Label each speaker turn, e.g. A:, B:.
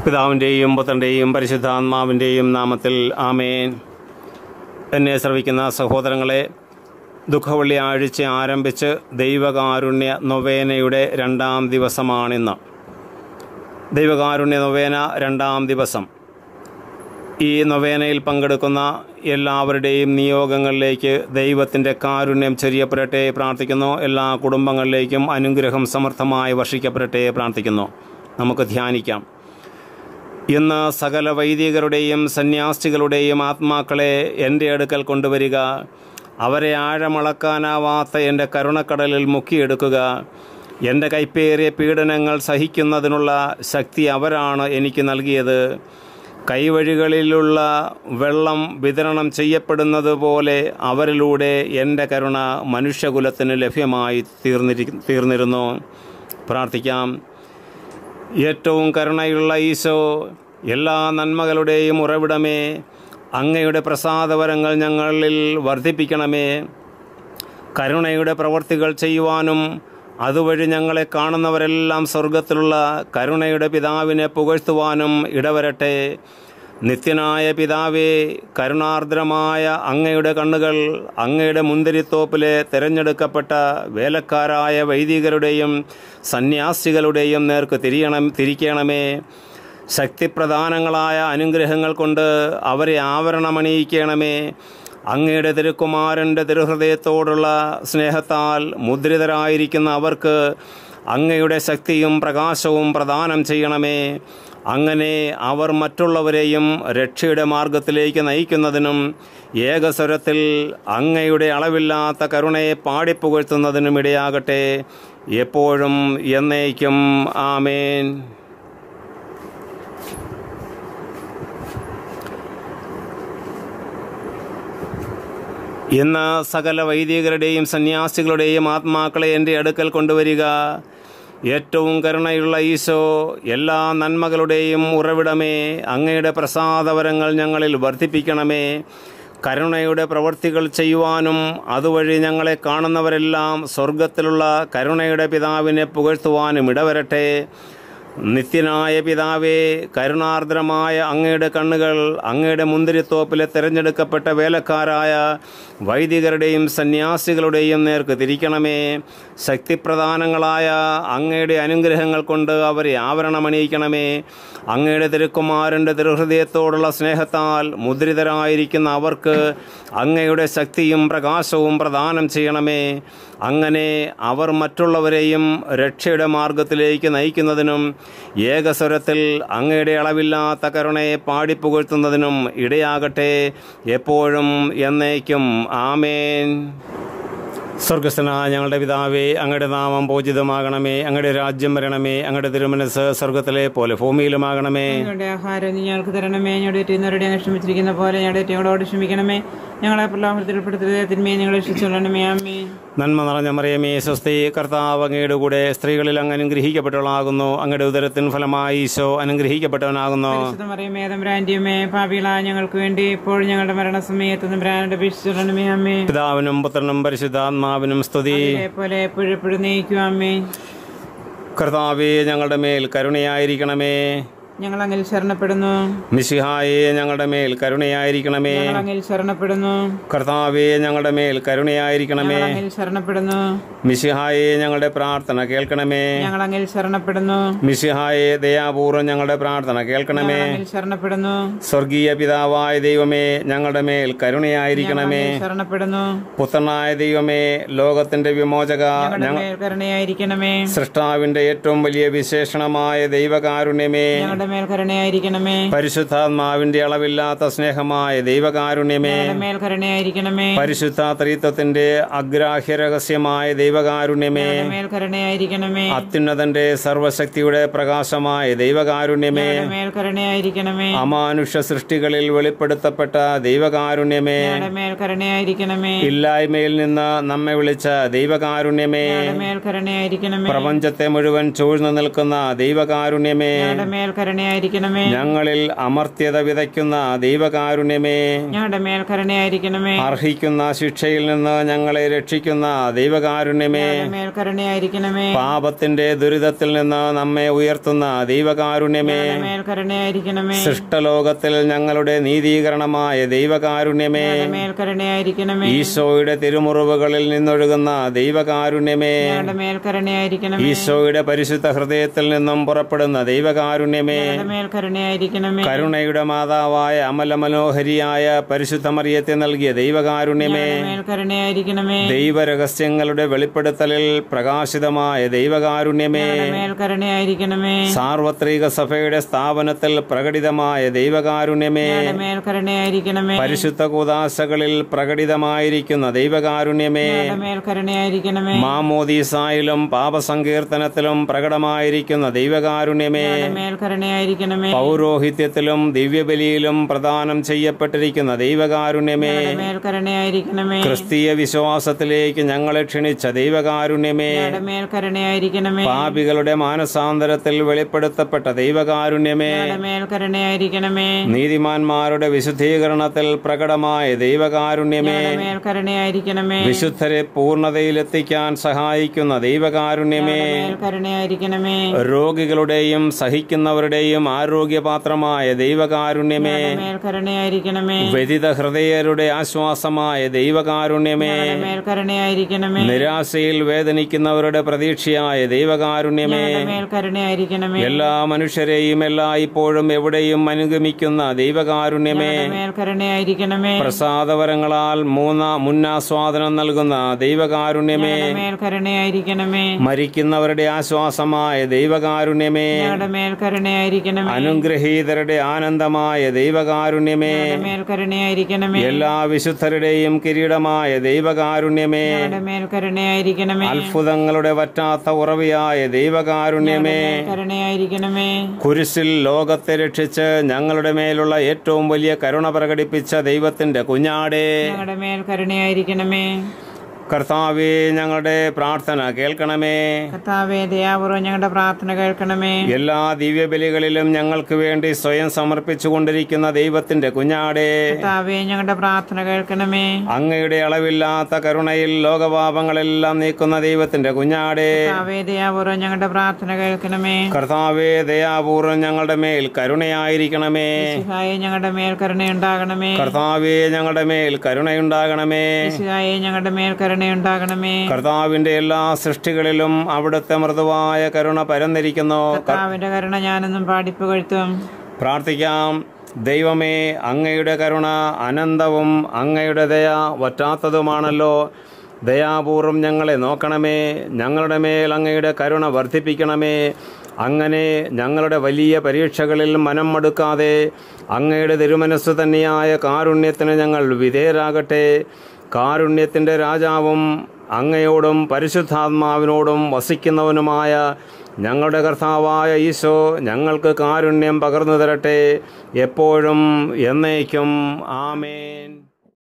A: പിതാവിൻ്റെയും പുത്രൻ്റെയും പരിശുദ്ധാത്മാവിൻ്റെയും നാമത്തിൽ ആമേൻ എന്നെ ശ്രവിക്കുന്ന സഹോദരങ്ങളെ ദുഃഖവെള്ളിയാഴ്ച ആരംഭിച്ച് ദൈവകാരുണ്യ നൊവേനയുടെ രണ്ടാം ദിവസമാണിന്ന് ദൈവകാരുണ്യ നൊവേന രണ്ടാം ദിവസം ഈ നൊവേനയിൽ പങ്കെടുക്കുന്ന എല്ലാവരുടെയും നിയോഗങ്ങളിലേക്ക് ദൈവത്തിൻ്റെ കാരുണ്യം ചെറിയപ്പെടട്ടെ പ്രാർത്ഥിക്കുന്നു എല്ലാ കുടുംബങ്ങളിലേക്കും അനുഗ്രഹം സമർത്ഥമായി വർഷിക്കപ്പെടട്ടെ പ്രാർത്ഥിക്കുന്നു നമുക്ക് ധ്യാനിക്കാം ഇന്ന് സകല വൈദികരുടെയും സന്യാസികളുടെയും ആത്മാക്കളെ എൻ്റെ അടുക്കൽ കൊണ്ടുവരിക അവരെ ആഴമളക്കാനാവാത്ത എൻ്റെ കരുണക്കടലിൽ മുക്കിയെടുക്കുക എൻ്റെ കൈപ്പേറിയ പീഡനങ്ങൾ സഹിക്കുന്നതിനുള്ള ശക്തി അവരാണ് എനിക്ക് നൽകിയത് കൈവഴികളിലുള്ള വെള്ളം വിതരണം ചെയ്യപ്പെടുന്നത് പോലെ അവരിലൂടെ എൻ്റെ കരുണ മനുഷ്യകുലത്തിന് ലഭ്യമായി തീർന്നിരി തീർന്നിരുന്നു പ്രാർത്ഥിക്കാം ഏറ്റവും കരുണയുള്ള ഈശോ എല്ലാ നന്മകളുടെയും ഉറവിടമേ അങ്ങയുടെ പ്രസാദവരങ്ങൾ ഞങ്ങളിൽ വർദ്ധിപ്പിക്കണമേ കരുണയുടെ പ്രവർത്തികൾ ചെയ്യുവാനും അതുവഴി ഞങ്ങളെ കാണുന്നവരെല്ലാം സ്വർഗത്തിലുള്ള കരുണയുടെ പിതാവിനെ പുകഴ്ത്തുവാനും ഇടവരട്ടെ നിത്യനായ പിതാവേ കരുണാർദ്രമായ അങ്ങയുടെ കണ്ണുകൾ അങ്ങയുടെ മുന്തിരിത്തോപ്പിലെ തിരഞ്ഞെടുക്കപ്പെട്ട വേലക്കാരായ വൈദികരുടെയും സന്യാസികളുടെയും നേർക്ക് തിരിയണം തിരിക്കണമേ ശക്തിപ്രധാനങ്ങളായ അനുഗ്രഹങ്ങൾ കൊണ്ട് അവരെ ആവരണമണിയിക്കണമേ അങ്ങയുടെ തിരുക്കുമാരൻ്റെ തിരുഹൃദയത്തോടുള്ള സ്നേഹത്താൽ മുദ്രിതരായിരിക്കുന്ന അവർക്ക് അങ്ങയുടെ ശക്തിയും പ്രകാശവും പ്രദാനം ചെയ്യണമേ അങ്ങനെ അവർ മറ്റുള്ളവരെയും രക്ഷയുടെ മാർഗത്തിലേക്ക് നയിക്കുന്നതിനും ഏകസ്വരത്തിൽ അങ്ങയുടെ അളവില്ലാത്ത കരുണയെ പാടിപ്പുകഴ്ത്തുന്നതിനും ഇടയാകട്ടെ എപ്പോഴും എന്നേക്കും ആമേൻ ഇന്ന് സകല വൈദികരുടെയും സന്യാസികളുടെയും ആത്മാക്കളെ എൻ്റെ അടുക്കൽ കൊണ്ടുവരിക ഏറ്റവും കരുണയുള്ള ഈശോ എല്ലാ നന്മകളുടെയും ഉറവിടമേ അങ്ങയുടെ പ്രസാദവരങ്ങൾ ഞങ്ങളിൽ വർദ്ധിപ്പിക്കണമേ കരുണയുടെ പ്രവൃത്തികൾ ചെയ്യുവാനും അതുവഴി ഞങ്ങളെ കാണുന്നവരെല്ലാം സ്വർഗത്തിലുള്ള കരുണയുടെ പിതാവിനെ പുകഴ്ത്തുവാനും ഇടവരട്ടെ നിത്യനായ പിതാവേ കരുണാർദ്രമായ അങ്ങയുടെ കണ്ണുകൾ അങ്ങയുടെ മുന്തിരിത്തോപ്പിലെ തിരഞ്ഞെടുക്കപ്പെട്ട വേലക്കാരായ വൈദികരുടെയും സന്യാസികളുടെയും നേർക്ക് തിരിക്കണമേ ശക്തിപ്രധാനങ്ങളായ അങ്ങയുടെ അനുഗ്രഹങ്ങൾ കൊണ്ട് അവരെ ആവരണമണിയിക്കണമേ അങ്ങയുടെ തിരുക്കുമാരൻ്റെ തിരുഹൃദയത്തോടുള്ള സ്നേഹത്താൽ മുദ്രിതരായിരിക്കുന്ന അവർക്ക് അങ്ങയുടെ ശക്തിയും പ്രകാശവും പ്രദാനം ചെയ്യണമേ അങ്ങനെ അവർ മറ്റുള്ളവരെയും രക്ഷയുടെ മാർഗത്തിലേക്ക് നയിക്കുന്നതിനും ഏകസ്വരത്തിൽ അങ്ങയുടെ അളവില്ലാത്ത കരുണയെ പാടിപ്പുകഴ്ത്തുന്നതിനും ഇടയാകട്ടെ എപ്പോഴും എന്നേക്കും ആമേൻ സ്വർഗസ്ഥനായ ഞങ്ങളുടെ പിതാവേ അങ്ങയുടെ നാമം പൂജിതമാകണമേ അങ്ങയുടെ രാജ്യം വരണമേ അങ്ങയുടെ തിരുമനസ് സ്വർഗത്തിലെ പോലെ ഭൂമിയിലുമാകണമേ
B: ഞങ്ങളുടെ ആഹാരം നീ ഞങ്ങൾക്ക് തരണമേ ഞങ്ങളുടെ തെറ്റുന്നവരുടെ ഞങ്ങൾ ക്ഷമിച്ചിരിക്കുന്ന പോലെ ഞങ്ങളുടെ ഞങ്ങളോട് ക്ഷമിക്കണമേ ഞങ്ങളെ പ്രലോഭനത്തിൽ ഉൾപ്പെടുത്തരുതേ തിന്മയെ ഞങ്ങളെ രക്ഷിച്ചുകൊള്ളണമേ അമ്മേ
A: നന്മ നിറഞ്ഞ മറിയമേ സ്വസ്തി കർത്താവ് അങ്ങയുടെ കൂടെ സ്ത്രീകളിൽ അങ്ങ് അനുഗ്രഹിക്കപ്പെട്ടവളാകുന്നു അങ്ങയുടെ ഉദരത്തിൻ ഫലമായി ഈശോ അനുഗ്രഹിക്കപ്പെട്ടവനാകുന്നു
B: പരിശുദ്ധമറിയമേ തമ്പുരാന്റിയമേ പാപികളായ ഞങ്ങൾക്ക് വേണ്ടി ഇപ്പോൾ ഞങ്ങളുടെ മരണസമയത്ത് തമ്പുരാനോട് അപേക്ഷിച്ചുകൊള്ളണമേ അമ്മേ
A: പിതാവിനും പുത്രനും പരിശുദ്ധാത്മാവിനും സ്തുതി
B: പോലെ എപ്പോഴും എപ്പോഴും നയിക്കും അമ്മേ
A: കർത്താവേ ഞങ്ങളുടെ മേൽ കരുണയായിരിക്കണമേ
B: ഞങ്ങൾ അങ്ങിൽ ശരണപ്പെടുന്നു
A: മിശിഹായെ ഞങ്ങളുടെ മേൽ കരുണയായിരിക്കണമേ
B: ഞങ്ങൾ അങ്ങിൽ ശരണപ്പെടുന്നു
A: കർത്താവേ ഞങ്ങളുടെ മേൽ കരുണയായിരിക്കണമേ
B: ഞങ്ങൾ അങ്ങിൽ ശരണപ്പെടുന്നു
A: മിശിഹായെ ഞങ്ങളുടെ പ്രാർത്ഥന കേൾക്കണമേ
B: ഞങ്ങൾ അങ്ങിൽ ശരണപ്പെടുന്നു
A: മിശിഹായെ ദയാപൂർവ്വം ഞങ്ങളുടെ പ്രാർത്ഥന കേൾക്കണമേ
B: അങ്ങിൽ ശരണപ്പെടുന്നു
A: സ്വർഗീയ പിതാവായ ദൈവമേ ഞങ്ങളുടെ മേൽ കരുണയായിരിക്കണമേ
B: അങ്ങിൽ ശരണപ്പെടുന്നു
A: പുത്രനായ ദൈവമേ ലോകത്തിന്റെ വിമോചക
B: ഞങ്ങളുടെ
A: ഞങ്ങ
B: മേൽ കരുണയായിരിക്കണമേ
A: സൃഷ്ടാവിന്റെ ഏറ്റവും വലിയ വിശേഷണമായ ദൈവകാരുണ്യമേ
B: ഞങ്ങളുടെ മേൽ കരുണയായിരിക്കണമേ
A: പരിശുദ്ധാത്മാവിന്റെ അളവില്ലാത്ത സ്നേഹമായ ദൈവകാരുണ്യമേ
B: ഞങ്ങളുടെ മേൽ കരുണയായിരിക്കണമേ
A: പരിശുദ്ധ ത്രിത്വത്തിന്റെ അഗ്രാഹ്യ രഹസ്യമായ ദൈവകാരുണ്യമേ
B: ഞങ്ങളുടെ മേൽ കരുണയായിരിക്കണമേ
A: അത്യുന്നതന്റെ സർവശക്തിയുടെ പ്രകാശമായ ദൈവകാരുണ്യമേ
B: ഞങ്ങളുടെ മേൽ കരുണയായിരിക്കണമേ
A: അമാനുഷ്യ സൃഷ്ടികളിൽ വെളിപ്പെടുത്തപ്പെട്ട ദൈവകാരുണ്യമേ
B: ഞങ്ങളുടെ മേൽ കരുണയായിരിക്കണമേ
A: ഇല്ലായ്മയിൽ നിന്ന് നമ്മെ വിളിച്ച ദൈവകാരുണ്യമേ
B: ഞങ്ങളുടെ മേൽ കരുണയായിരിക്കണമേ
A: പ്രപഞ്ചത്തെ മുഴുവൻ ചൂഴ്ന്നു നിൽക്കുന്ന ദൈവകാരുണ്യമേ
B: ഞങ്ങളുടെ മേൽ കരുണ കരുണയായിരിക്കണമേ
A: ഞങ്ങളിൽ അമർത്യത വിതയ്ക്കുന്ന ദൈവകാരുണ്യമേ
B: ഞങ്ങളുടെ മേൽ കരുണയായിരിക്കണമേ
A: അർഹിക്കുന്ന ശിക്ഷയിൽ നിന്ന് ഞങ്ങളെ രക്ഷിക്കുന്ന ദൈവകാരുണ്യമേ
B: ഞങ്ങളുടെ മേൽ കരുണയായിരിക്കണമേ
A: പാപത്തിന്റെ ദുരിതത്തിൽ നിന്ന് നമ്മെ ഉയർത്തുന്ന ദൈവകാരുണ്യമേ
B: ഞങ്ങളുടെ മേൽ കരുണയായിരിക്കണമേ
A: സൃഷ്ടലോകത്തിൽ ഞങ്ങളുടെ നീതീകരണമായ ദൈവകാരുണ്യമേ
B: ഞങ്ങളുടെ മേൽ കരുണയായിരിക്കണമേ
A: ഈശോയുടെ തിരുമുറിവുകളിൽ നിന്നൊഴുകുന്ന ദൈവകാരുണ്യമേ
B: ഞങ്ങളുടെ മേൽ കരുണയായിരിക്കണമേ
A: ഈശോയുടെ പരിശുദ്ധ ഹൃദയത്തിൽ നിന്നും പുറപ്പെടുന്ന ദൈവകാരുണ്യമേ
B: ഞങ്ങളുടെ മേൽ കരുണയായിരിക്കണമേ
A: കരുണയുടെ മാതാവായ അമല മനോഹരിയായ പരിശുദ്ധ മറിയത്തെ നൽകിയ ദൈവകാരുണ്യമേ
B: ഞങ്ങളുടെ മേൽ കരുണയായിരിക്കണമേ
A: ദൈവരഹസ്യങ്ങളുടെ വെളിപ്പെടുത്തലിൽ പ്രകാശിതമായ ദൈവകാരുണ്യമേ
B: ഞങ്ങളുടെ മേൽ കരുണയായിരിക്കണമേ
A: സാർവത്രിക സഭയുടെ സ്ഥാപനത്തിൽ പ്രകടിതമായ ദൈവകാരുണ്യമേ
B: ഞങ്ങളുടെ മേൽ കരുണയായിരിക്കണമേ
A: പരിശുദ്ധ കൂതാശകളിൽ പ്രകടിതമായിരിക്കുന്ന ദൈവകാരുണ്യമേ
B: ഞങ്ങളുടെ മേൽ കരുണയായിരിക്കണമേ
A: മാമോദീസായിലും പാപസങ്കീർത്തനത്തിലും പ്രകടമായിരിക്കുന്ന ദൈവകാരുണ്യമേ
B: ഞങ്ങളുടെ മേൽ കരുണയായിരിക്കണമേ
A: പൗരോഹിത്യത്തിലും ദിവ്യബലിയിലും പ്രദാനം ചെയ്യപ്പെട്ടിരിക്കുന്ന ദൈവകാരുണ്യമേ
B: ഞങ്ങളുടെ മേൽ കരുണയായിരിക്കണമേ
A: ക്രിസ്തീയ വിശ്വാസത്തിലേക്ക് ഞങ്ങളെ ക്ഷണിച്ച ദൈവകാരുണ്യമേ
B: ഞങ്ങളുടെ മേൽ കരുണയായിരിക്കണമേ
A: പാപികളുടെ മാനസാന്തരത്തിൽ വെളിപ്പെടുത്തപ്പെട്ട ദൈവകാരുണ്യമേ
B: ഞങ്ങളുടെ മേൽ കരുണയായിരിക്കണമേ
A: നീതിമാന്മാരുടെ വിശുദ്ധീകരണത്തിൽ പ്രകടമായ ദൈവകാരുണ്യമേ
B: ഞങ്ങളുടെ മേൽ കരുണയായിരിക്കണമേ
A: വിശുദ്ധരെ പൂർണ്ണതയിലെത്തിക്കാൻ സഹായിക്കുന്ന ദൈവകാരുണ്യമേ
B: മേൽ കരുണയായിരിക്കണമേ
A: രോഗികളുടെയും സഹിക്കുന്നവരുടെയും ആരോഗ്യപാത്രമായ ദൈവകാരുണ്യമേ
B: മേൽ കരുണയായിരിക്കണമേ
A: വ്യതിത ഹൃദയരുടെ ആശ്വാസമായ ദൈവകാരുണ്യമേ
B: മേൽ കരുണയായിരിക്കണമേ
A: നിരാശയിൽ വേദനിക്കുന്നവരുടെ പ്രതീക്ഷയായ ദൈവകാരുണ്യമേ
B: മേൽ കരുണയായിരിക്കണമേ
A: എല്ലാ മനുഷ്യരെയും എല്ലാ ഇപ്പോഴും എവിടെയും അനുഗമിക്കുന്ന ദൈവകാരുണ്യമേ
B: മേൽ കരുണയായിരിക്കണമേ
A: പ്രസാദവരങ്ങളാൽ മൂന്ന മുന്നാസ്വാദനം നൽകുന്ന ദൈവകാരുണ്യമേ
B: മേൽ കരുണയായിരിക്കണമേ
A: മരിക്കുന്നവരുടെ ആശ്വാസമായ ദൈവകാരുണ്യമേ
B: ഞങ്ങളുടെ മേൽ കരുണയായിരിക്കണമേ
A: അനുഗ്രഹീതരുടെ ആനന്ദമായ ദൈവകാരുണ്യമേ
B: മേൽ കരുണയായിരിക്കണമേ
A: എല്ലാ വിശുദ്ധരുടെയും കിരീടമായ ദൈവകാരുണ്യമേ
B: ഞങ്ങളുടെ മേൽ കരുണയായിരിക്കണമേ
A: അത്ഭുതങ്ങളുടെ വറ്റാത്ത ഉറവിയായ ദൈവകാരുണ്യമേ
B: കരുണയായിരിക്കണമേ
A: കുരിശിൽ ലോകത്തെ രക്ഷിച്ച് ഞങ്ങളുടെ മേലുള്ള ഏറ്റവും വലിയ കരുണ പ്രകടിപ്പിച്ച ദൈവത്തിന്റെ കുഞ്ഞാടേ
B: ഞങ്ങളുടെ മേൽ കരുണയായിരിക്കണമേ
A: കർത്താവേ ഞങ്ങളുടെ പ്രാർത്ഥന കേൾക്കണമേ
B: കർത്താവേ ദയാപൂർവ്വം ഞങ്ങളുടെ പ്രാർത്ഥന കേൾക്കണമേ
A: എല്ലാ ദിവ്യബലികളിലും ഞങ്ങൾക്ക് വേണ്ടി സ്വയം സമർപ്പിച്ചുകൊണ്ടിരിക്കുന്ന ദൈവത്തിന്റെ കുഞ്ഞാടേ
B: കർത്താവേ ഞങ്ങളുടെ പ്രാർത്ഥന കേൾക്കണമേ
A: അങ്ങയുടെ അളവില്ലാത്ത കരുണയിൽ ലോകപാപങ്ങളെല്ലാം നീക്കുന്ന ദൈവത്തിന്റെ കുഞ്ഞാടേ
B: കർത്താവേ ദയാപൂർവ്വം ഞങ്ങളുടെ പ്രാർത്ഥന കേൾക്കണമേ
A: കർത്താവേ ദയാപൂർവം ഞങ്ങളുടെ മേൽ കരുണയായിരിക്കണമേ
B: ശിഹായെ ഞങ്ങളുടെ മേൽ കരുണയുണ്ടാകണമേ
A: കർത്താവേ ഞങ്ങളുടെ മേൽ കരുണയുണ്ടാകണമേ
B: ശിഹായെ ഞങ്ങളുടെ മേൽ കരുണയുണ്ടാകണമേ
A: കർത്താവിന്റെ എല്ലാ സൃഷ്ടികളിലും അവിടുത്തെ മൃദുവായ കരുണ പരന്നിരിക്കുന്നു
B: കർത്താവിന്റെ കരുണ ഞാനെന്നും പാടിപ്പുകഴ്ത്തും
A: പ്രാർത്ഥിക്കാം ദൈവമേ അങ്ങയുടെ കരുണ അനന്തവും അങ്ങയുടെ ദയ വറ്റാത്തതുമാണല്ലോ ദയാപൂർവം ഞങ്ങളെ നോക്കണമേ ഞങ്ങളുടെ മേൽ അങ്ങയുടെ കരുണ വർദ്ധിപ്പിക്കണമേ അങ്ങനെ ഞങ്ങളുടെ വലിയ പരീക്ഷകളിൽ മനം മടുക്കാതെ അങ്ങയുടെ തിരുമനസ് തന്നെയായ കാരുണ്യത്തിന് ഞങ്ങൾ വിധേയരാകട്ടെ കാരുണ്യത്തിൻ്റെ രാജാവും അങ്ങയോടും പരിശുദ്ധാത്മാവിനോടും വസിക്കുന്നവനുമായ ഞങ്ങളുടെ കർത്താവായ ഈശോ ഞങ്ങൾക്ക് കാരുണ്യം പകർന്നു തരട്ടെ എപ്പോഴും എന്നേക്കും ആമേൻ